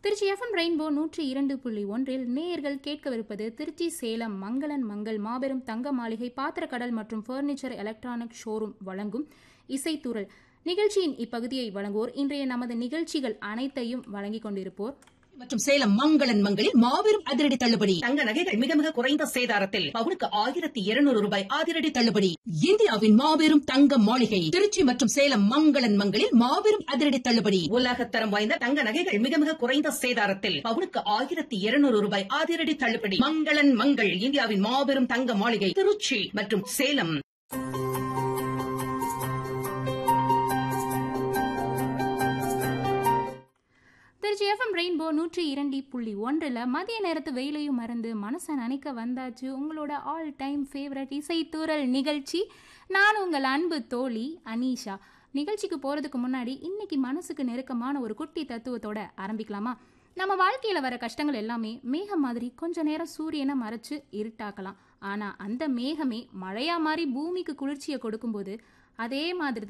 Trichy FM rainbow நூற்றி இரண்டு புள்ளி ஒன்றில் நேயர்கள் கேட்கவிருப்பது திருச்சி சேலம் மங்களன் மங்கள் மாபெரும் தங்க மாளிகை பாத்திரக்கடல் மற்றும் ஃபர்னிச்சர் எலக்ட்ரானிக் ஷோரூம் வழங்கும் இசைத்தூரல் நிகழ்ச்சியின் இப்பகுதியை வழங்குவோர் இன்றைய நமது நிகழ்ச்சிகள் அனைத்தையும் வழங்கிக் கொண்டிருப்போர் மற்றும் சேலம் மங்களன் மங்களில் மாபெரும் அதிரடி தள்ளுபடி தங்க நகைகள் மிக மிக குறைந்த சேதாரத்தில் பவுனுக்கு ஆயிரத்தி இருநூறு ரூபாய் அதிரடி தள்ளுபடி இந்தியாவின் மாபெரும் தங்க மாளிகை திருச்சி மற்றும் சேலம் மங்களன் மங்களில் மாபெரும் அதிரடி தள்ளுபடி உலகத்தரம் வாய்ந்த தங்க நகைகள் மிக மிக குறைந்த சேதாரத்தில் பவுனுக்கு ஆயிரத்தி இருநூறு ரூபாய் அதிரடி தள்ளுபடி மங்களன் மங்கள் இந்தியாவின் மாபெரும் தங்க மாளிகை திருச்சி மற்றும் சேலம் திருச்சி எஃப்எம் ரெயின்போ நூற்றி இரண்டு புள்ளி ஒன்றில் மதிய நேரத்து வெயிலையும் மறந்து மனசை நினைக்க வந்தாச்சு உங்களோட ஆல் டைம் ஃபேவரட் இசைத்தூரல் நிகழ்ச்சி நான் உங்கள் அன்பு தோழி அனீஷா நிகழ்ச்சிக்கு போகிறதுக்கு முன்னாடி இன்னைக்கு மனசுக்கு நெருக்கமான ஒரு குட்டி தத்துவத்தோட ஆரம்பிக்கலாமா நம்ம வாழ்க்கையில் வர கஷ்டங்கள் எல்லாமே மேகம் மாதிரி கொஞ்ச நேரம் சூரியனை மறைச்சு இருட்டாக்கலாம் ஆனால் அந்த மேகமே மழையா மாதிரி பூமிக்கு குளிர்ச்சியை கொடுக்கும்போது அதே மாதிரி